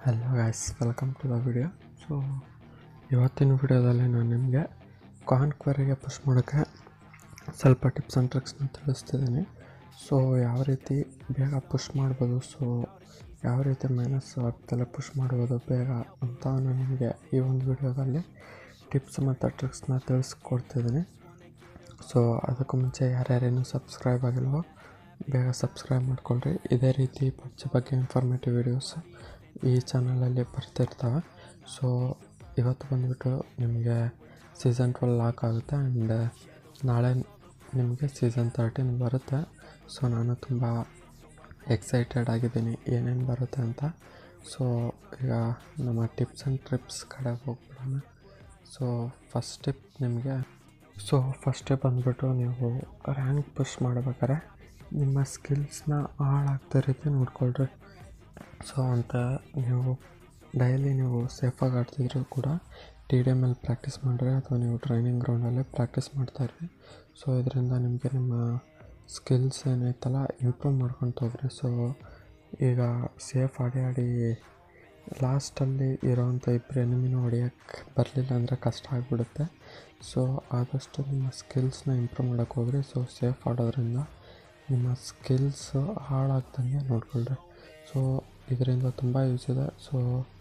Hello guys welcome to the video so ಇವತ್ತಿನ ವಿಡಿಯೋದಲ್ಲಿ ನಾನು ನಿಮಗೆ ಕಾನ್ಕ್ವರಿಗೆ ಪುಷ್ ಮಾಡೋಕ್ಕೆ ಸ್ವಲ್ಪ ಟಿಪ್ಸ್ ಆ್ಯಂಡ್ ಟ್ರಿಕ್ಸ್ನ ತಿಳಿಸ್ತಿದ್ದೀನಿ ಸೊ ಯಾವ ರೀತಿ ಬೇಗ ಪುಷ್ ಮಾಡ್ಬೋದು ಸೊ ಯಾವ ರೀತಿ ಮೈನಸ್ ಆಗ್ತಲೇ ಪುಷ್ ಮಾಡ್ಬೋದು ಬೇಗ ಅಂತ ನಾನು ನಿಮಗೆ ಈ ಒಂದು ವಿಡಿಯೋದಲ್ಲಿ ಟಿಪ್ಸ್ ಮತ್ತು ಟ್ರಿಕ್ಸ್ನ ತಿಳಿಸ್ಕೊಡ್ತಿದ್ದೀನಿ ಸೊ ಅದಕ್ಕೂ ಮುಂಚೆ ಯಾರ್ಯಾರೇನು ಸಬ್ಸ್ಕ್ರೈಬ್ ಆಗಿಲ್ವೋ ಬೇಗ ಸಬ್ಸ್ಕ್ರೈಬ್ ಮಾಡ್ಕೊಳ್ರಿ ಇದೇ ರೀತಿ ಪಬ್ಜಿ ಬಗ್ಗೆ ಇನ್ಫಾರ್ಮೇಟಿವ್ ವೀಡಿಯೋಸ್ ಈ ಚಾನಲಲ್ಲಿ ಬರ್ತಿರ್ತವೆ ಸೊ ಇವತ್ತು ಬಂದುಬಿಟ್ಟು ನಿಮಗೆ ಸೀಸನ್ ಟ್ವೆಲ್ ಲಾಕ್ ಆಗುತ್ತೆ ಆ್ಯಂಡ್ ನಾಳೆ ನಿಮಗೆ ಸೀಸನ್ ತರ್ಟೀನ್ ಬರುತ್ತೆ ಸೊ ನಾನು ತುಂಬ ಎಕ್ಸೈಟೆಡ್ ಆಗಿದ್ದೀನಿ ಏನೇನು ಬರುತ್ತೆ ಅಂತ ಸೊ ಈಗ ನಮ್ಮ ಟಿಪ್ಸ್ ಆ್ಯಂಡ್ ಟ್ರಿಪ್ಸ್ ಕಡೆ ಹೋಗ್ಬಿಡೋಣ ಸೊ ಫಸ್ಟ್ ಟಿಪ್ ನಿಮಗೆ ಸೊ ಫಸ್ಟ್ ಸ್ಟೆಪ್ ಬಂದುಬಿಟ್ಟು ನೀವು ರ್ಯಾಂಕ್ ಪುಷ್ ಮಾಡ್ಬೇಕಾದ್ರೆ ನಿಮ್ಮ ಸ್ಕಿಲ್ಸ್ನ ಹಾಳಾಗ್ತಾ ರೀತಿ ನೋಡ್ಕೊಳ್ರಿ ಸೊ ಅಂತ ನೀವು ಡೈಲಿ ನೀವು ಸೇಫಾಗಿ ಆಡ್ತಿದ್ರು ಕೂಡ ಟಿ ಡಿ ಎಮಲ್ಲಿ ಪ್ರಾಕ್ಟೀಸ್ ಮಾಡಿರಿ ಅಥವಾ ನೀವು ಟ್ರೈನಿಂಗ್ ಗ್ರೌಂಡಲ್ಲೇ ಪ್ರಾಕ್ಟೀಸ್ ಮಾಡ್ತಾಯಿರಿ ಸೊ ಇದರಿಂದ ನಿಮಗೆ ನಿಮ್ಮ ಸ್ಕಿಲ್ಸ್ ಏನೈತಲ್ಲ ಇಂಪ್ರೂವ್ ಮಾಡ್ಕೊತ ಹೋಗ್ರಿ ಸೊ ಈಗ ಸೇಫ್ ಆಡಿ ಆಡಿ ಲಾಸ್ಟಲ್ಲಿ ಇರೋವಂಥ ಇಬ್ಬರು ಎನಿಮಿನ ಹೊಡಿಯೋಕ್ಕೆ ಬರಲಿಲ್ಲ ಅಂದರೆ ಕಷ್ಟ ಆಗಿಬಿಡುತ್ತೆ ಸೊ ಆದಷ್ಟು ನಿಮ್ಮ ಸ್ಕಿಲ್ಸ್ನ ಇಂಪ್ರೂವ್ ಮಾಡೋಕ್ಕೆ ಹೋಗ್ರಿ ಸೊ ಸೇಫ್ ಆಡೋದ್ರಿಂದ ನಿಮ್ಮ ಸ್ಕಿಲ್ಸ್ ಹಾಳಾಗ್ದಂಗೆ ನೋಡ್ಕೊಳ್ರಿ ಸೊ ಇದರಿಂದ ತುಂಬ ಯೂಸ್ ಇದೆ ಸೊ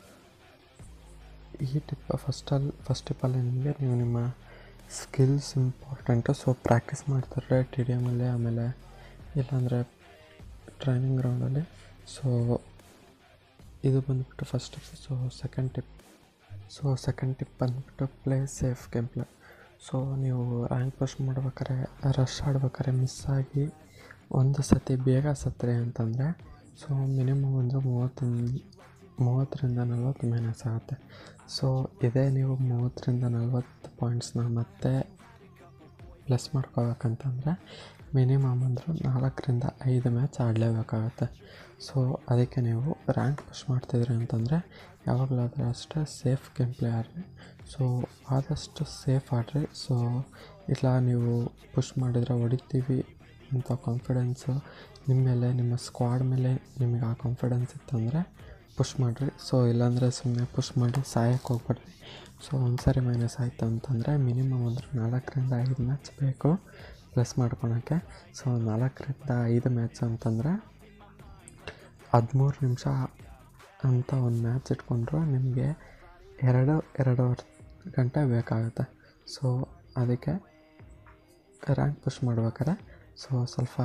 ಈ ಟಿಪ್ ಫಸ್ಟಲ್ಲಿ ಫಸ್ಟ್ ಟಿಪ್ಪಲ್ಲಿ ನಿಮಗೆ ನೀವು ನಿಮ್ಮ ಸ್ಕಿಲ್ಸ್ ಇಂಪಾರ್ಟೆಂಟು ಸೊ ಪ್ರಾಕ್ಟೀಸ್ ಮಾಡ್ತಾರೆ ಟಿ ಡಿ ಎಮಲ್ಲಿ ಆಮೇಲೆ ಇಲ್ಲಾಂದರೆ ಟ್ರೈನಿಂಗ್ ಗ್ರೌಂಡಲ್ಲಿ ಸೊ ಇದು ಬಂದುಬಿಟ್ಟು first tip so second tip so second tip ಬಂದುಬಿಟ್ಟು play safe game play so ನೀವು ರ್ಯಾಂಕ್ ಪುಷ್ ಮಾಡ್ಬೇಕಾದ್ರೆ ರಶ್ ಆಡ್ಬೇಕಾದ್ರೆ ಮಿಸ್ ಆಗಿ ಒಂದು ಸತಿ ಬೇಗ ಸತ್ತರೆ ಅಂತಂದರೆ ಸೊ ಮಿನಿಮಮ್ ಒಂದು ಮೂವತ್ತು ಮೂವತ್ತರಿಂದ ನಲ್ವತ್ತು ಮೈನಸ್ ಆಗುತ್ತೆ ಸೊ ಇದೇ ನೀವು ಮೂವತ್ತರಿಂದ ನಲ್ವತ್ತು ಪಾಯಿಂಟ್ಸ್ನ ಮತ್ತೆ ಪ್ಲಸ್ ಮಾಡ್ಕೋಬೇಕಂತಂದರೆ ಮಿನಿಮಮ್ ಅಂದ್ರೆ ನಾಲ್ಕರಿಂದ ಐದು ಮ್ಯಾಚ್ ಆಡಲೇಬೇಕಾಗತ್ತೆ ಸೊ ಅದಕ್ಕೆ ನೀವು ರ್ಯಾಂಕ್ ಪುಷ್ ಮಾಡ್ತಿದ್ರಿ ಅಂತಂದರೆ ಯಾವಾಗಲಾದರೂ ಅಷ್ಟೇ ಸೇಫ್ ಗೇಮ್ ಪ್ಲೇ ಆಡ್ರಿ ಸೊ ಆದಷ್ಟು ಸೇಫ್ ಆಡ್ರಿ ಸೊ ಇಲ್ಲ ನೀವು ಪುಷ್ ಮಾಡಿದರೆ ಹೊಡಿತೀವಿ ಅಂತ ಕಾನ್ಫಿಡೆನ್ಸು ನಿಮ್ಮ ಮೇಲೆ ನಿಮ್ಮ ಸ್ಕ್ವಾಡ್ ಮೇಲೆ ನಿಮಗೆ ಆ ಕಾನ್ಫಿಡೆನ್ಸ್ ಇತ್ತಂದರೆ ಪುಷ್ ಮಾಡಿರಿ ಸೊ ಇಲ್ಲಾಂದರೆ ಸುಮ್ಮನೆ ಪುಷ್ ಮಾಡಿ ಸಾಯಕ್ಕೆ ಹೋಗ್ಬೇಡ್ರಿ ಸೊ ಒಂದು ಸಾರಿ ಮೈನಸ್ ಆಯಿತು ಅಂತಂದರೆ ಮಿನಿಮಮ್ ಅಂದರೆ ನಾಲ್ಕರಿಂದ ಐದು ಮ್ಯಾಚ್ ಬೇಕು ಪ್ಲಸ್ ಮಾಡ್ಕೊಳಕ್ಕೆ ಸೊ ನಾಲ್ಕರಿಂದ ಐದು ಮ್ಯಾಚ್ ಅಂತಂದರೆ ಹದಿಮೂರು ನಿಮಿಷ ಅಂತ ಒಂದು ಮ್ಯಾಚ್ ಇಟ್ಕೊಂಡ್ರು ನಿಮಗೆ ಎರಡು ಎರಡೂವರೆ ಗಂಟೆ ಬೇಕಾಗುತ್ತೆ ಸೊ ಅದಕ್ಕೆ ರ್ಯಾಂಕ್ ಪುಷ್ ಮಾಡ್ಬೇಕಾದ್ರೆ ಸೊ ಸ್ವಲ್ಪ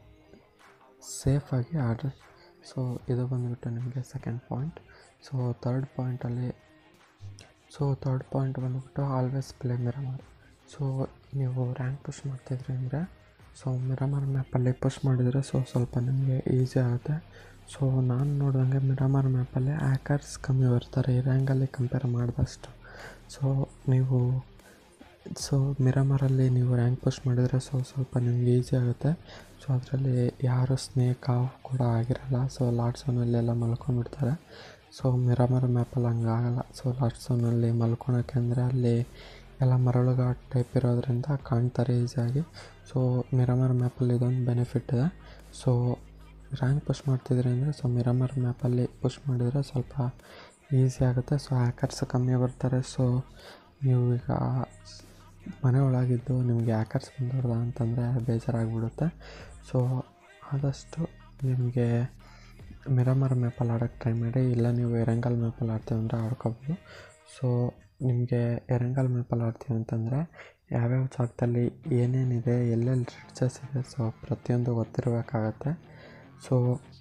ಸೇಫಾಗಿ ಆಡ್ರಿ ಸೊ ಇದು ಬಂದುಬಿಟ್ಟು ನಿಮಗೆ ಸೆಕೆಂಡ್ ಪಾಯಿಂಟ್ ಸೊ ತರ್ಡ್ ಪಾಯಿಂಟಲ್ಲಿ ಸೊ ತರ್ಡ್ ಪಾಯಿಂಟ್ ಬಂದುಬಿಟ್ಟು ಆಲ್ವೇಸ್ ಪ್ಲೇ ಮಿರಮರ್ ಸೊ ನೀವು ರ್ಯಾಂಕ್ ಪುಷ್ ಮಾಡ್ತಿದ್ರಿ ಅಂದರೆ ಸೊ ಮಿರಮರ್ ಮ್ಯಾಪಲ್ಲಿ ಪುಷ್ ಮಾಡಿದರೆ ಸೊ ಸ್ವಲ್ಪ ನಿಮಗೆ ಈಸಿ ಆಗುತ್ತೆ ಸೊ ನಾನು ನೋಡಿದಂಗೆ ಮಿರಮರ್ ಮ್ಯಾಪಲ್ಲಿ ಹ್ಯಾಕರ್ಸ್ ಕಮ್ಮಿ ಬರ್ತಾರೆ ಈ ರ್ಯಾಂಕಲ್ಲಿ ಕಂಪೇರ್ ಮಾಡಿದಷ್ಟು ಸೊ ನೀವು ಸೊ ಮಿರಮರಲ್ಲಿ ನೀವು ರ್ಯಾಂಕ್ ಪುಷ್ ಮಾಡಿದರೆ ಸೊ ಸ್ವಲ್ಪ ನಿಮ್ಗೆ ಈಸಿ ಆಗುತ್ತೆ ಸೊ ಅದರಲ್ಲಿ ಯಾರು ಸ್ನೇಕ್ ಆಫ್ ಕೂಡ ಆಗಿರಲ್ಲ ಸೊ ಲಾಟ್ ಝೋನಲ್ಲೆಲ್ಲ ಮಲ್ಕೊಂಡ್ಬಿಡ್ತಾರೆ ಸೊ ಮಿರಮರ್ ಮ್ಯಾಪಲ್ಲಿ ಹಂಗೆ ಆಗಲ್ಲ ಸೊ ಲಾಟ್ ಝೋನಲ್ಲಿ ಮಲ್ಕೊಳಕ್ಕೆ ಅಂದರೆ ಅಲ್ಲಿ ಎಲ್ಲ ಮರಳುಗಾಟ್ ಟೈಪ್ ಇರೋದ್ರಿಂದ ಕಾಣ್ತಾರೆ ಈಸಿಯಾಗಿ ಸೊ ಮಿರಮರ್ ಮ್ಯಾಪಲ್ಲಿ ಇದೊಂದು ಬೆನಿಫಿಟ್ ಇದೆ ಸೊ ರ್ಯಾಂಕ್ ಪುಷ್ ಮಾಡ್ತಿದ್ರಿ ಅಂದರೆ ಸೊ ಮಿರಮರ್ ಮ್ಯಾಪಲ್ಲಿ ಪುಷ್ ಮಾಡಿದರೆ ಸ್ವಲ್ಪ ಈಸಿ ಆಗುತ್ತೆ ಸೊ ಹ್ಯಾಕರ್ಸ್ ಕಮ್ಮಿ ಬರ್ತಾರೆ ಸೊ ನೀವು ಈಗ ಮನೆ ಒಳಗಿದ್ದು ನಿಮಗೆ ಹ್ಯಾಕರ್ಸ್ ಬಂದವ್ರದ ಅಂತಂದರೆ ಬೇಜಾರಾಗ್ಬಿಡುತ್ತೆ ಸೊ ಆದಷ್ಟು ನಿಮಗೆ ಮಿರಮರ್ ಮ್ಯಾಪಲ್ಲಿ ಆಡೋಕ್ಕೆ ಟ್ರೈ ಮಾಡಿ ಇಲ್ಲ ನೀವು ಎರಂಗಲ್ ಮ್ಯಾಪಲ್ಲಿ ಆಡ್ತೀವಿ ಅಂದರೆ ಆಡ್ಕೋಬೋದು ಸೊ ನಿಮಗೆ ಎರಂಗಲ್ ಮ್ಯಾಪಲ್ಲಿ ಆಡ್ತೀವಿ ಅಂತಂದರೆ ಯಾವ್ಯಾವ ಜಾಗದಲ್ಲಿ ಏನೇನಿದೆ ಎಲ್ಲೆಲ್ಲಿ ರಿಡ್ಜಸ್ ಇದೆ ಸೊ ಪ್ರತಿಯೊಂದು ಗೊತ್ತಿರಬೇಕಾಗತ್ತೆ ಸೊ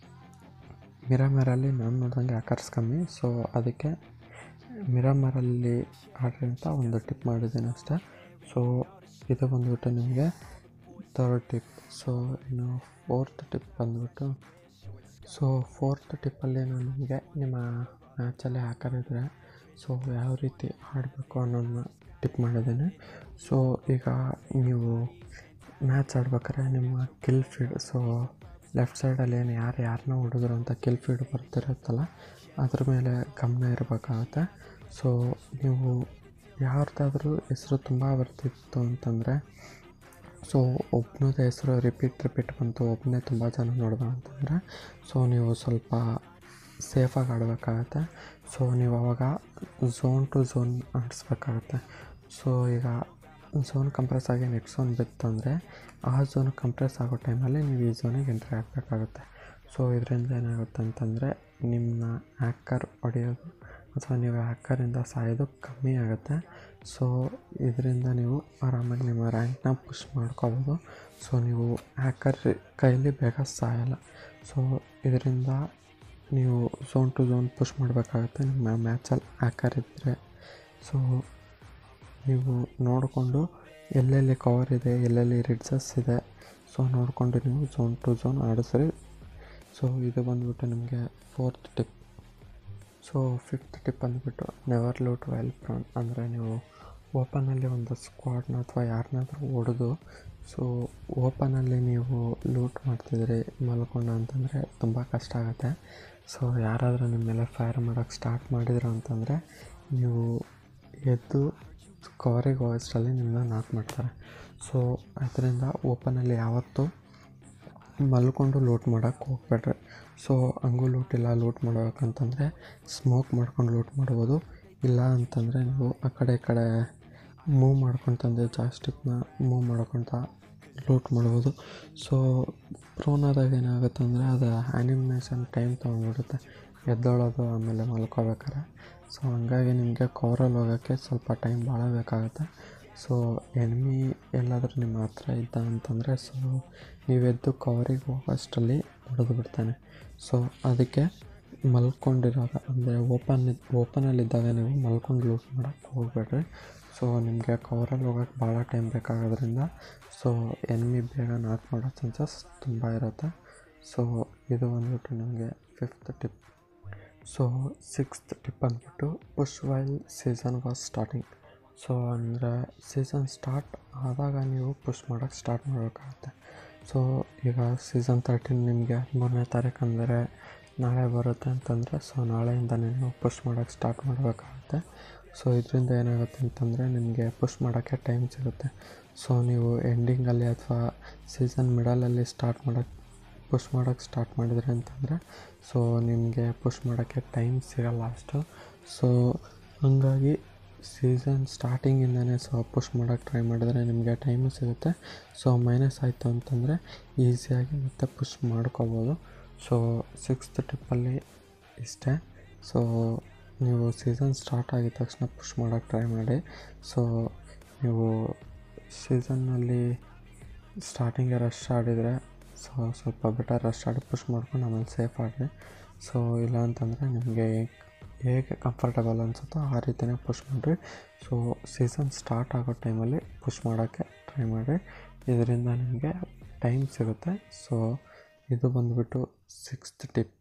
ಮಿರಮರಲ್ಲಿ ನಾನು ನೋಡಿದಂಗೆ ಹ್ಯಾಕರ್ಸ್ ಕಮ್ಮಿ ಸೊ ಅದಕ್ಕೆ ಮಿರಮರಲ್ಲಿ ಆಡ್ರಿ ಅಂತ ಒಂದು ಟಿಪ್ ಮಾಡಿದ್ದೀನಿ ಅಷ್ಟೇ ಸೊ ಇದು ಬಂದುಬಿಟ್ಟು ನಿಮಗೆ ಥರ್ಡ್ ಟಿಪ್ ಸೊ ಇನ್ನು ಫೋರ್ತ್ ಟಿಪ್ ಬಂದುಬಿಟ್ಟು ಸೊ ಫೋರ್ತ್ ಟಿಪ್ಪಲ್ಲಿ ನಾನು ನಿಮಗೆ ನಿಮ್ಮ ಮ್ಯಾಚಲ್ಲಿ ಹ್ಯಾಕರ್ ಇದ್ದರೆ ಸೊ ಯಾವ ರೀತಿ ಆಡಬೇಕು ಅನ್ನೋದನ್ನ ಟಿಪ್ ಮಾಡಿದ್ದೀನಿ ಸೊ ಈಗ ನೀವು ಮ್ಯಾಚ್ ಆಡ್ಬೇಕಾದ್ರೆ ನಿಮ್ಮ ಕಿಲ್ ಫೀಡ್ ಸೊ ಲೆಫ್ಟ್ ಸೈಡಲ್ಲಿ ಏನು ಯಾರು ಯಾರನ್ನ ಹೊಡೆದ್ರು ಅಂತ ಕಿಲ್ ಫೀಡ್ ಬರ್ತಿರುತ್ತಲ್ಲ ಅದ್ರ ಮೇಲೆ ಗಮನ ಇರಬೇಕಾಗತ್ತೆ ಸೊ ನೀವು ಯಾರ್ದಾದ್ರೂ ಹೆಸರು ತುಂಬ ಬರ್ತಿತ್ತು ಅಂತಂದರೆ ಸೊ ಒಬ್ಬನದ ಹೆಸರು ರಿಪೀಟ್ ರಿಪೀಟ್ ಬಂತು ಒಬ್ಬನೇ ತುಂಬ ಜನ ನೋಡ್ದ ಅಂತಂದರೆ ಸೊ ನೀವು ಸ್ವಲ್ಪ ಸೇಫಾಗಿ ಆಡಬೇಕಾಗತ್ತೆ ಸೊ ನೀವು ಅವಾಗ ಝೋನ್ ಟು ಝೋನ್ ಆಡಿಸ್ಬೇಕಾಗತ್ತೆ ಸೊ ಈಗ ಝೋನ್ ಕಂಪ್ರೆಸ್ ಆಗಿ ನೆಕ್ಸ್ಟ್ ಝೋನ್ ಬಿತ್ತಂದರೆ ಆ ಝೋನ್ ಕಂಪ್ರೆಸ್ ಆಗೋ ಟೈಮಲ್ಲಿ ನೀವು ಈ ಝೋನಿಗೆ ಎಂಟ್ರಿ ಆಗಬೇಕಾಗುತ್ತೆ ಸೊ ಇದರಿಂದ ಏನಾಗುತ್ತೆ ಅಂತಂದರೆ ನಿಮ್ಮನ್ನ ಹ್ಯಾಕರ್ ಹೊಡೆಯೋದು ಅಥವಾ ನೀವು ಹ್ಯಾಕರಿಂದ ಸಾಯೋದು ಕಮ್ಮಿ ಆಗುತ್ತೆ ಸೊ ಇದರಿಂದ ನೀವು ಆರಾಮಾಗಿ ನಿಮ್ಮ ರ್ಯಾಂಕ್ನ ಪುಷ್ ಮಾಡ್ಕೋಬೋದು ಸೊ ನೀವು ಹ್ಯಾಕರ್ ಕೈಯಲ್ಲಿ ಬೇಗ ಸಾಯಲ್ಲ ಸೊ ಇದರಿಂದ ನೀವು ಝೋನ್ ಟು ಝೋನ್ ಪುಷ್ ಮಾಡಬೇಕಾಗುತ್ತೆ ನಿಮ್ಮ ಮ್ಯಾಚಲ್ಲಿ ಹ್ಯಾಕರ್ ಇದ್ದರೆ ಸೊ ನೀವು ನೋಡಿಕೊಂಡು ಎಲ್ಲೆಲ್ಲಿ ಕವರ್ ಇದೆ ಎಲ್ಲೆಲ್ಲಿ ರಿಡ್ಸಸ್ ಇದೆ ಸೊ ನೋಡಿಕೊಂಡು ನೀವು ಝೋನ್ ಟು ಝೋನ್ ಆಡಿಸ್ರಿ ಸೊ ಇದು ಬಂದುಬಿಟ್ಟು ನಿಮಗೆ fourth tip so fifth tip ಬಂದುಬಿಟ್ಟು ನೆವರ್ ಲೂಟ್ ವೆಲ್ ಪ್ರಾನ್ ಅಂದರೆ ನೀವು ಓಪನಲ್ಲಿ ಒಂದು ಸ್ಕ್ವಾಡ್ನ ಅಥವಾ ಯಾರನ್ನಾದ್ರೂ ಹೊಡೆದು ಸೊ ಓಪನಲ್ಲಿ ನೀವು ಲೂಟ್ ಮಾಡ್ತಿದ್ರಿ ಮಲ್ಕೊಂಡು ಅಂತಂದರೆ ತುಂಬ ಕಷ್ಟ ಆಗುತ್ತೆ ಸೊ ಯಾರಾದರೂ ನಿಮ್ಮ ಮೇಲೆ ಫೈರ್ ಮಾಡೋಕ್ಕೆ ಸ್ಟಾರ್ಟ್ ಮಾಡಿದ್ರು ಅಂತಂದರೆ ನೀವು ಎದ್ದು ಕವರಿಗೆ ಹೋಗೋಷ್ಟರಲ್ಲಿ ನಿಮ್ಮನ್ನ ನಾಕ್ ಮಾಡ್ತಾರೆ ಸೊ ಅದರಿಂದ ಓಪನಲ್ಲಿ ಯಾವತ್ತೂ ಮಲ್ಕೊಂಡು ಲೂಟ್ ಮಾಡೋಕ್ಕೆ ಹೋಗ್ಬೇಡ್ರಿ ಸೊ ಹಂಗೂ ಲೂಟ್ ಇಲ್ಲ ಲೂಟ್ ಮಾಡ್ಬೇಕಂತಂದರೆ ಸ್ಮೋಕ್ ಮಾಡ್ಕೊಂಡು ಲೂಟ್ ಮಾಡ್ಬೋದು ಇಲ್ಲ ಅಂತಂದರೆ ನೀವು ಆ ಕಡೆ ಈ ಕಡೆ ಮೂವ್ ಮಾಡ್ಕೊತಂದ್ರೆ ಜಾಸ್ಟಿಕ್ನ ಮೂವ್ ಮಾಡ್ಕೊತ ಲೂಟ್ ಮಾಡ್ಬೋದು ಸೊ ಪ್ರೋನಾದಾಗ ಏನಾಗುತ್ತೆ ಅಂದರೆ ಅದು ಆ್ಯನಿಮೇಷನ್ ಟೈಮ್ ತೊಗೊಂಡ್ಬಿಡುತ್ತೆ ಎದ್ದೇಳೋದು ಆಮೇಲೆ ಮಲ್ಕೋಬೇಕಾರೆ ಸೊ ಹಂಗಾಗಿ ನಿಮಗೆ ಕವರಲ್ಲಿ ಹೋಗೋಕ್ಕೆ ಸ್ವಲ್ಪ ಟೈಮ್ ಭಾಳ ಬೇಕಾಗುತ್ತೆ ಸೊ ಎನಿಮಿ ಎಲ್ಲಾದರೂ ನಿಮ್ಮ ಹತ್ರ ಇದ್ದ ಅಂತಂದರೆ ಸೊ ನೀವೆದ್ದು ಕವರಿಗೆ ಹೋಗೋಷ್ಟರಲ್ಲಿ ಹೊಡೆದು ಬಿಡ್ತಾನೆ ಸೊ ಅದಕ್ಕೆ ಮಲ್ಕೊಂಡಿರುವಾಗ ಅಂದರೆ ಓಪನ್ ಓಪನಲ್ಲಿದ್ದಾಗ ನೀವು ಮಲ್ಕೊಂಡು ಲೂಟ್ ಮಾಡೋಕ್ಕೆ ಹೋಗಬೇಡ್ರಿ ಸೊ ನಿಮಗೆ ಕವರಲ್ಲಿ ಹೋಗೋಕ್ಕೆ ಭಾಳ ಟೈಮ್ ಬೇಕಾಗೋದ್ರಿಂದ ಸೊ ಎನಿಮಿ ಬೇಗ ನಾಕ್ ಮಾಡೋ ಚಾನ್ಸಸ್ ತುಂಬ ಇರುತ್ತೆ ಸೊ ಇದು ಬಂದ್ಬಿಟ್ಟು ನಿಮಗೆ fifth tip so sixth tip ಅಂದ್ಬಿಟ್ಟು push while season was starting so ಅಂದರೆ ಸೀಸನ್ ಸ್ಟಾರ್ಟ್ ಆದಾಗ ನೀವು ಪುಷ್ ಮಾಡೋಕ್ಕೆ ಸ್ಟಾರ್ಟ್ ಮಾಡಬೇಕಾಗುತ್ತೆ ಸೊ ಈಗ ಸೀಸನ್ ತರ್ಟೀನ್ ನಿಮಗೆ ಮೂರನೇ ತಾರೀಕು ಅಂದರೆ ನಾಳೆ ಬರುತ್ತೆ ಅಂತಂದರೆ ಸೊ ನಾಳೆಯಿಂದನೇ ನೀವು ಪುಷ್ ಮಾಡೋಕ್ಕೆ ಸ್ಟಾರ್ಟ್ ಮಾಡಬೇಕಾಗುತ್ತೆ ಸೊ ಇದರಿಂದ ಏನಾಗುತ್ತೆ ಅಂತಂದರೆ ನಿಮಗೆ ಪುಷ್ ಮಾಡೋಕ್ಕೆ ಟೈಮ್ ಸಿಗುತ್ತೆ ಸೊ ನೀವು ಎಂಡಿಂಗಲ್ಲಿ ಅಥವಾ ಸೀಸನ್ ಮಿಡಲಲ್ಲಿ ಸ್ಟಾರ್ಟ್ ಮಾಡೋಕ್ಕೆ ಪುಷ್ ಮಾಡೋಕ್ಕೆ ಸ್ಟಾರ್ಟ್ ಮಾಡಿದ್ರಿ ಅಂತಂದರೆ ಸೊ ನಿಮಗೆ ಪುಷ್ ಮಾಡೋಕ್ಕೆ ಟೈಮ್ ಸಿಗಲ್ಲ ಅಷ್ಟು ಸೊ ಹಂಗಾಗಿ ಸೀಸನ್ ಸ್ಟಾರ್ಟಿಂಗಿಂದನೇ ಸೊ ಪುಷ್ ಮಾಡೋಕ್ಕೆ ಟ್ರೈ ಮಾಡಿದ್ರೆ ನಿಮಗೆ ಟೈಮು ಸಿಗುತ್ತೆ ಸೊ ಮೈನಸ್ ಆಯಿತು ಅಂತಂದರೆ ಈಸಿಯಾಗಿ ಮತ್ತೆ ಪುಷ್ ಮಾಡ್ಕೋಬೋದು ಸೊ ಸಿಕ್ಸ್ತ್ ಟಿಪ್ಪಲ್ಲಿ ಇಷ್ಟೇ ಸೊ ನೀವು ಸೀಸನ್ ಸ್ಟಾರ್ಟ್ ಆಗಿದ ತಕ್ಷಣ ಪುಷ್ ಮಾಡೋಕ್ಕೆ ಟ್ರೈ ಮಾಡಿ ಸೊ ನೀವು ಸೀಸನ್ನಲ್ಲಿ ಸ್ಟಾರ್ಟಿಂಗೆ ರಶ್ ಆಡಿದರೆ ಸೊ ಸ್ವಲ್ಪ ಬೆಟರ್ ರಶ್ ಆಡಿ ಪುಷ್ ಮಾಡ್ಕೊಂಡು ಆಮೇಲೆ ಸೇಫ್ ಆಡಿರಿ ಸೊ ಇಲ್ಲ ಅಂತಂದರೆ ನಿಮಗೆ ಹೇಗೆ ಕಂಫರ್ಟಬಲ್ ಅನಿಸುತ್ತೋ ಆ ರೀತಿಯೇ ಪುಷ್ ಮಾಡಿರಿ ಸೊ ಸೀಸನ್ ಸ್ಟಾರ್ಟ್ ಆಗೋ ಟೈಮಲ್ಲಿ ಪುಷ್ ಮಾಡೋಕ್ಕೆ ಟ್ರೈ ಮಾಡಿರಿ ಇದರಿಂದ ನಿಮಗೆ ಟೈಮ್ ಸಿಗುತ್ತೆ ಸೊ ಇದು ಬಂದುಬಿಟ್ಟು sixth tip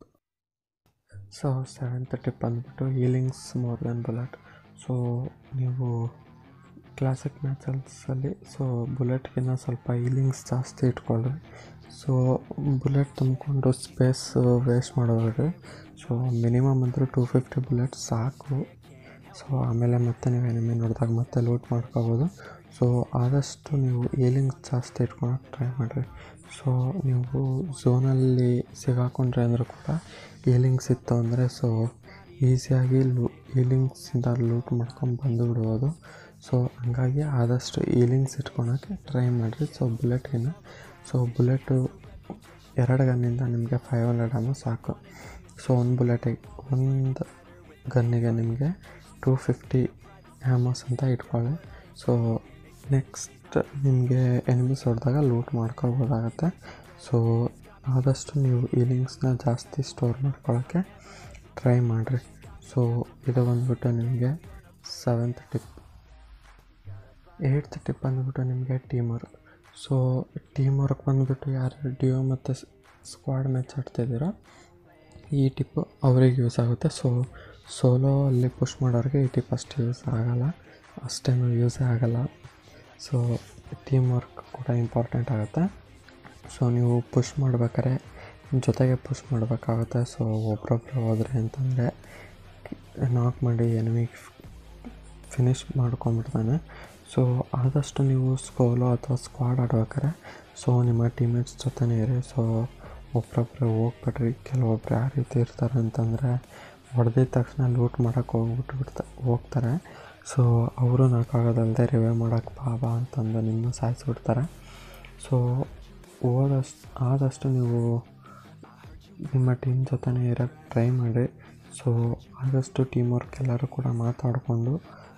so seventh tip ಬಂದುಬಿಟ್ಟು healings more than bullet so ನೀವು ಕ್ಲಾಸಿಕ್ ಮ್ಯಾಚಲ್ಸಲ್ಲಿ ಸೊ ಬುಲೆಟ್ಗಿನ್ನ ಸ್ವಲ್ಪ ಹೀಲಿಂಗ್ಸ್ ಜಾಸ್ತಿ ಇಟ್ಕೊಳ್ಳ್ರಿ ಸೊ ಬುಲೆಟ್ ತುಂಬಿಕೊಂಡು ಸ್ಪೇಸ್ ವೇಸ್ಟ್ ಮಾಡೋದ್ರಿ ಸೊ ಮಿನಿಮಮ್ ಅಂದರೆ ಟೂ ಫಿಫ್ಟಿ ಬುಲೆಟ್ ಸಾಕು ಸೊ ಆಮೇಲೆ ಮತ್ತೆ ನೀವು ಎನಿಮಿ ನೋಡಿದಾಗ ಮತ್ತೆ ಲೂಟ್ ಮಾಡ್ಕೋಬೋದು ಸೊ ಆದಷ್ಟು ನೀವು ಏಲಿಂಗ್ಸ್ ಜಾಸ್ತಿ ಇಟ್ಕೊಳಕ್ಕೆ ಟ್ರೈ ಮಾಡಿರಿ ಸೊ ನೀವು ಝೋನಲ್ಲಿ ಸಿಗಾಕೊಂಡ್ರೆ ಅಂದರೂ ಕೂಡ ಏಲಿಂಗ್ಸ್ ಇತ್ತು ಅಂದರೆ ಸೊ ಈಸಿಯಾಗಿ ಲೂ ಈಲಿಂಗ್ಸಿಂದ ಲೂಟ್ ಮಾಡ್ಕೊಂಡು ಬಂದು ಬಿಡ್ಬೋದು ಸೊ ಹಂಗಾಗಿ ಆದಷ್ಟು ಈಲಿಂಗ್ಸ್ ಇಟ್ಕೊಳಕ್ಕೆ ಟ್ರೈ ಮಾಡಿರಿ ಸೊ ಬುಲೆಟ್ಗಿನ್ನ ಸೊ ಬುಲೆಟು ಎರಡು ಗನ್ನಿಂದ ನಿಮಗೆ ಫೈವ್ ಹಂಡ್ರೆಡ್ ಆಮೋ ಸಾಕು ಸೊ ಒಂದು ಬುಲೆಟಿಗೆ ಒಂದು ಗನ್ನಿಗೆ ನಿಮಗೆ ಟೂ ಫಿಫ್ಟಿ ಹ್ಯಾಮೋಸ್ ಅಂತ ಇಟ್ಕೊಳ್ಳಿ ಸೊ ನೆಕ್ಸ್ಟ್ ನಿಮಗೆ ಎನಿಮೀಸ್ ಹೊಡೆದಾಗ ಲೂಟ್ ಮಾಡ್ಕೋಬೋದಾಗತ್ತೆ ಸೊ ಆದಷ್ಟು ನೀವು ಈಲಿಂಗ್ಸ್ನ ಜಾಸ್ತಿ ಸ್ಟೋರ್ ಮಾಡ್ಕೊಳ್ಳೋಕ್ಕೆ ಟ್ರೈ ಮಾಡಿರಿ ಸೊ ಇದು ಬಂದ್ಬಿಟ್ಟು ನಿಮಗೆ ಸೆವೆಂತ್ ಟಿಪ್ ಏಯ್ತ್ ಟಿಪ್ ಬಂದ್ಬಿಟ್ಟು ನಿಮಗೆ team work so team work ಬಂದುಬಿಟ್ಟು ಯಾರು ಡಿಯೋ ಮತ್ತು ಸ್ಕ್ವಾಡ್ ಮ್ಯಾಚ್ ಆಡ್ತಿದ್ದೀರೋ ಈ ಟಿಪ್ಪು ಅವ್ರಿಗೆ ಯೂಸ್ ಆಗುತ್ತೆ ಸೊ ಸೋಲೋ ಅಲ್ಲಿ ಪುಷ್ ಮಾಡೋರಿಗೆ ಈ ಟಿಪ್ ಅಷ್ಟು ಯೂಸ್ ಆಗೋಲ್ಲ ಅಷ್ಟೇನು ಯೂಸೇ ಆಗೋಲ್ಲ ಸೊ ಟೀಮ್ ವರ್ಕ್ ಕೂಡ ಇಂಪಾರ್ಟೆಂಟ್ ಆಗುತ್ತೆ ಸೊ ನೀವು ಪುಷ್ ಮಾಡ್ಬೇಕಾದ್ರೆ ಜೊತೆಗೆ ಪುಷ್ ಮಾಡಬೇಕಾಗುತ್ತೆ ಸೊ ಒಬ್ರೊಬ್ರು ಹೋದ್ರೆ ಅಂತಂದರೆ ನಾಕ್ ಮಾಡಿ ಎನಿಮಿ ಫಿನಿಶ್ ಮಾಡ್ಕೊಂಬಿಡ್ತಾನೆ ಸೊ ಆದಷ್ಟು ನೀವು ಸ್ಕೋಲೋ ಅಥವಾ ಸ್ಕ್ವಾಡ್ ಆಡ್ಬೇಕಾರೆ ಸೊ ನಿಮ್ಮ ಟೀಮೇಟ್ಸ್ ಜೊತೆನೇ ಇರಿ ಸೊ ಒಬ್ಬೊಬ್ಬರು ಹೋಗ್ಬೇಡ್ರಿ ಕೆಲವೊಬ್ರು ಯಾವ ರೀತಿ ಇರ್ತಾರೆ ಅಂತಂದರೆ ಹೊಡೆದಿದ ತಕ್ಷಣ ಲೂಟ್ ಮಾಡೋಕ್ಕೆ ಹೋಗ್ಬಿಟ್ಟು ಬಿಡ್ತಾ ಹೋಗ್ತಾರೆ ಸೊ ಅವರು ನಾಲ್ಕಾಗೋದಲ್ಲದೆ ರಿವೈವ್ ಮಾಡೋಕ್ಕೆ ಬಾ ಬಾ ಅಂತಂದು ನಿಮ್ಮ ಸಾಯಿಸ್ಬಿಡ್ತಾರೆ ಸೊ ಹೋದಷ್ಟು ಆದಷ್ಟು ನೀವು ನಿಮ್ಮ ಟೀಮ್ ಜೊತೆನೇ ಇರೋಕ್ಕೆ ಟ್ರೈ ಮಾಡಿ ಸೊ ಆದಷ್ಟು ಟೀಮ್ ವರ್ಕ್ ಎಲ್ಲರೂ ಕೂಡ ಮಾತಾಡಿಕೊಂಡು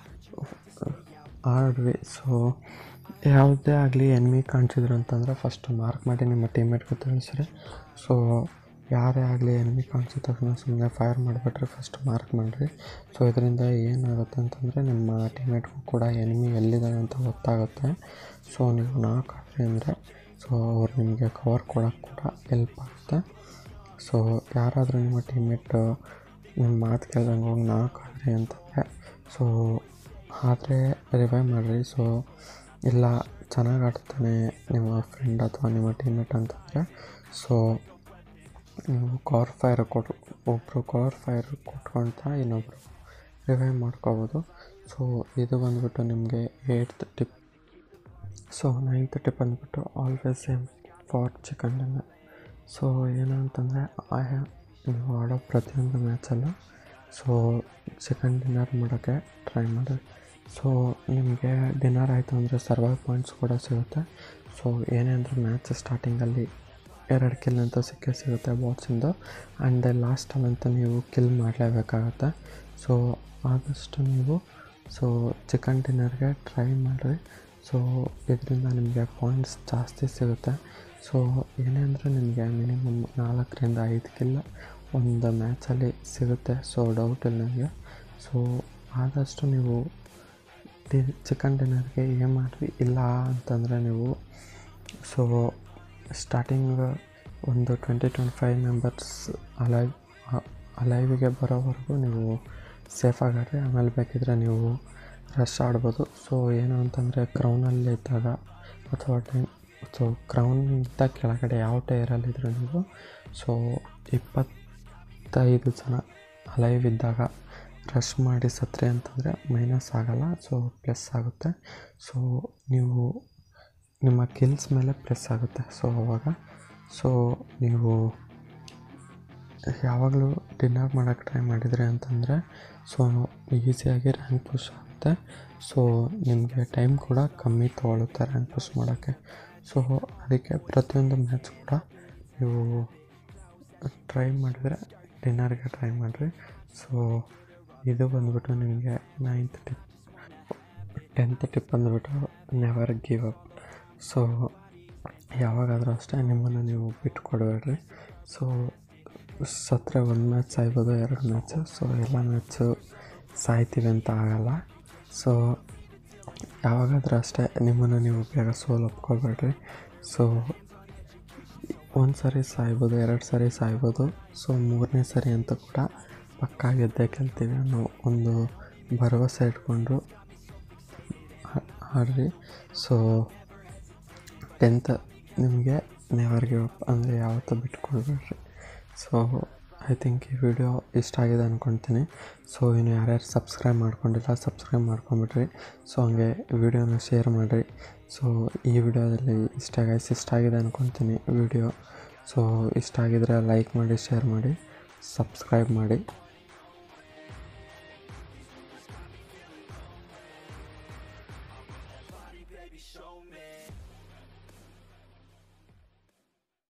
ಆಡ್ರಿ ಸೊ ಯಾವುದೇ ಆಗಲಿ ಎನ್ಮಿ ಕಾಣಿಸಿದ್ರು ಅಂತಂದರೆ ಫಸ್ಟ್ ಮಾರ್ಕ್ ಮಾಡಿ ನಿಮ್ಮ ಟೀಮೇಟ್ಗೆ ತಿಳಿಸ್ರಿ ಸೊ ಯಾರೇ ಆಗಲಿ ಎನ್ಮಿ ಕಾಣಿಸಿದ ತಕ್ಷಣ ಸುಮ್ಮನೆ ಫೈರ್ ಮಾಡಿಬಿಟ್ರೆ ಫಸ್ಟ್ ಮಾರ್ಕ್ ಮಾಡಿರಿ ಸೊ ಇದರಿಂದ ಏನಾಗುತ್ತೆ ಅಂತಂದರೆ ನಿಮ್ಮ ಟೀಮೇಟ್ಗೂ ಕೂಡ ಎನಿಮಿ ಎಲ್ಲಿದ್ದಾನೆ ಅಂತ ಗೊತ್ತಾಗುತ್ತೆ ಸೊ ನೀವು ನಾಲ್ಕು ಆದ್ರಿ ಅಂದರೆ ಸೊ ಅವ್ರು ನಿಮಗೆ ಕವರ್ ಕೊಡೋಕ್ಕೆ ಕೂಡ ಹೆಲ್ಪ್ ಆಗುತ್ತೆ ಸೊ ಯಾರಾದರೂ ನಿಮ್ಮ ಟೀಮೇಟ್ ನಿಮ್ಮ ಮಾತು ಕೇಳ್ದಂಗೆ ಹೋಗಿ ನಾಲ್ಕು ಆದ್ರಿ ಅಂತಂದರೆ ಸೊ ಆದರೆ ರಿವೈವ್ ಮಾಡಿರಿ ಸೊ ಇಲ್ಲ ಚೆನ್ನಾಗಿ ಆಡ್ತಾನೆ ನಿಮ್ಮ ಫ್ರೆಂಡ್ ಅಥವಾ ನಿಮ್ಮ ಟೀಮೇಟ್ ಅಂತಂದರೆ ಸೊ ನೀವು ಕವರ್ ಫೈರ್ ಕೊಟ್ಟು ಒಬ್ಬರು ಕವರ್ ಫೈರ್ ಕೊಟ್ಕೊಳ್ತಾ ಇನ್ನೊಬ್ಬರು ರಿವೈವ್ ಮಾಡ್ಕೋಬೋದು ಸೊ ಇದು ಬಂದುಬಿಟ್ಟು ನಿಮಗೆ eight tip so ninth tip ಅಂದ್ಬಿಟ್ಟು always same for chicken dinner so ಏನು ಅಂತಂದರೆ ನೀವು ಆಡೋ ಪ್ರತಿಯೊಂದು ಮ್ಯಾಚಲ್ಲೂ ಸೊ ಚಿಕನ್ ಡಿನ್ನರ್ ಮಾಡೋಕ್ಕೆ ಟ್ರೈ ಮಾಡಿ ಸೊ ನಿಮಗೆ ಡಿನ್ನರ್ ಆಯಿತು ಅಂದರೆ ಸರ್ವೈವ್ ಪಾಯಿಂಟ್ಸ್ ಕೂಡ ಸಿಗುತ್ತೆ ಸೊ ಏನೇ ಅಂದರೆ ಮ್ಯಾಚ್ ಸ್ಟಾರ್ಟಿಂಗಲ್ಲಿ ಎರಡು ಕಿಲ್ ಅಂತ ಸಿಕ್ಕೇ ಸಿಗುತ್ತೆ ಬಾಟ್ಸಿಂದು ಆ್ಯಂಡ್ ಲಾಸ್ಟಲ್ಲಂತೂ ನೀವು ಕಿಲ್ ಮಾಡಲೇಬೇಕಾಗತ್ತೆ ಸೊ ಆದಷ್ಟು ನೀವು ಸೊ ಚಿಕನ್ ಡಿನ್ನರ್ಗೆ ಟ್ರೈ ಮಾಡಿರಿ ಸೊ ಇದರಿಂದ ನಿಮಗೆ ಪಾಯಿಂಟ್ಸ್ ಜಾಸ್ತಿ ಸಿಗುತ್ತೆ ಸೊ ಏನೇ ಅಂದರೆ ನಿಮಗೆ ಮಿನಿಮಮ್ ನಾಲ್ಕರಿಂದ ಐದು ಕಿಲ್ಲ ಒಂದು ಮ್ಯಾಚಲ್ಲಿ ಸಿಗುತ್ತೆ ಸೊ ಡೌಟ್ ಇಲ್ಲ ನನಗೆ ಸೊ ಆದಷ್ಟು ನೀವು ಡಿ ಚಿಕನ್ ಡಿನ್ನರ್ಗೆ ಏನು ಮಾಡಿರಿ ಇಲ್ಲ ಅಂತಂದರೆ ನೀವು ಸೊ ಸ್ಟಾರ್ಟಿಂಗ್ ಒಂದು twenty twenty five members alive ಅಲೈವಿಗೆ ಬರೋವರೆಗೂ ನೀವು ಸೇಫಾಗಿ ಆಡ್ರಿ ಆಮೇಲೆ ಬೇಕಿದ್ರೆ ನೀವು ರಶ್ ಆಡ್ಬೋದು ಸೊ ಏನು ಅಂತಂದರೆ ಕ್ರೌನಲ್ಲಿ ಇದ್ದಾಗ ಅಥವಾ ಟೈಮ್ ಸೊ ಕ್ರೌನ್ಗಿಂತ ಕೆಳಗಡೆ ಯಾವ ಟೈರಲ್ಲಿದ್ದರೂ ನೀವು ಸೊ ಇಪ್ಪತ್ತೈದು ಜನ ಅಲೈವ್ ಇದ್ದಾಗ ರಶ್ ಮಾಡಿ ಸತ್ರೆ ಅಂತಂದರೆ ಮೈನಸ್ ಆಗೋಲ್ಲ ಸೊ ಪ್ಲಸ್ ಆಗುತ್ತೆ ಸೊ ನೀವು ನಿಮ್ಮ ಕಿಲ್ಸ್ ಮೇಲೆ ಪ್ಲಸ್ ಆಗುತ್ತೆ ಸೊ ಅವಾಗ ಸೊ ನೀವು ಯಾವಾಗಲೂ ಡಿನ್ನರ್ ಮಾಡೋಕ್ಕೆ ಟ್ರೈ ಮಾಡಿದರೆ ಅಂತಂದರೆ ಸೊ ಈಸಿಯಾಗಿ ರ್ಯಾಂಕ್ ಪುಷ್ ಆಗುತ್ತೆ ಸೊ ನಿಮಗೆ ಟೈಮ್ ಕೂಡ ಕಮ್ಮಿ ತೊಗೊಳುತ್ತೆ ರ್ಯಾಂಕ್ ಪುಷ್ ಮಾಡೋಕ್ಕೆ ಸೊ ಅದಕ್ಕೆ ಪ್ರತಿಯೊಂದು ಮ್ಯಾಚ್ ಕೂಡ ನೀವು ಟ್ರೈ ಮಾಡಿದರೆ ಡಿನ್ನರ್ಗೆ ಟ್ರೈ ಮಾಡಿರಿ ಸೊ ಇದು ಬಂದ್ಬಿಟ್ಟು ನಿಮಗೆ ನೈನ್ತ್ ಟಿಪ್ ಟೆಂತ್ ಟಿಪ್ ಬಂದ್ಬಿಟ್ಟು ನೆವರ್ ಗಿವ್ ಅಪ್ ಸೊ ಯಾವಾಗಾದರೂ ಅಷ್ಟೇ ನಿಮ್ಮನ್ನು ನೀವು ಬಿಟ್ಕೊಡ್ಬೇಡ್ರಿ ಸೊ ಸತ್ತರೆ ಒಂದು ಮ್ಯಾಚ್ ಸಾಯ್ಬೋದು ಎರಡು ಮ್ಯಾಚು ಸೊ ಎಲ್ಲ ಮ್ಯಾಚು ಸಾಯ್ತೀವಿ ಅಂತ ಆಗಲ್ಲ ಸೊ ಯಾವಾಗಾದರೂ ಅಷ್ಟೇ ನಿಮ್ಮನ್ನು ನೀವು ಬೇಗ ಸೋಲು ಒಪ್ಕೊಬೇಡ್ರಿ ಸೊ ಒಂದು ಸರಿ ಸಾಯ್ಬೋದು ಎರಡು ಸರಿ ಸಾಯ್ಬೋದು ಸೊ ಮೂರನೇ ಸರಿ ಅಂತ ಕೂಡ ಪಕ್ಕಾ ಗೆದ್ದೇ ಗೆಲ್ತೀವಿ ಅನ್ನೋ ಒಂದು ಭರವಸೆ ಇಟ್ಕೊಂಡು ಆಡ್ರಿ ಸೊ ಟೆಂತ್ ನಿಮಗೆ ನೆವರ್ ಗಿವ್ ಅಪ್ ಅಂದರೆ ಯಾವತ್ತೂ ಬಿಟ್ಕೊಳ್ಬೇಡ್ರಿ ಸೊ ಐ ಥಿಂಕ್ ಈ ವಿಡಿಯೋ ಇಷ್ಟ ಆಗಿದೆ ಅಂದ್ಕೊಳ್ತೀನಿ ಸೊ ಇನ್ನು ಯಾರ್ಯಾರು ಸಬ್ಸ್ಕ್ರೈಬ್ ಮಾಡ್ಕೊಂಡಿಲ್ಲ ಸಬ್ಸ್ಕ್ರೈಬ್ ಮಾಡ್ಕೊಂಬಿಡ್ರಿ ಸೊ ಹಂಗೆ ವಿಡಿಯೋನ ಶೇರ್ ಮಾಡಿರಿ ಸೊ ಈ ವಿಡಿಯೋದಲ್ಲಿ ಇಷ್ಟ ಗೈಸ್ ಇಷ್ಟ ಆಗಿದೆ ಅಂದ್ಕೊಳ್ತೀನಿ ವಿಡಿಯೋ ಸೊ ಇಷ್ಟ ಆಗಿದ್ರೆ ಲೈಕ್ ಮಾಡಿ ಶೇರ್ ಮಾಡಿ ಸಬ್ಸ್ಕ್ರೈಬ್ ಮಾಡಿ Baby, show me.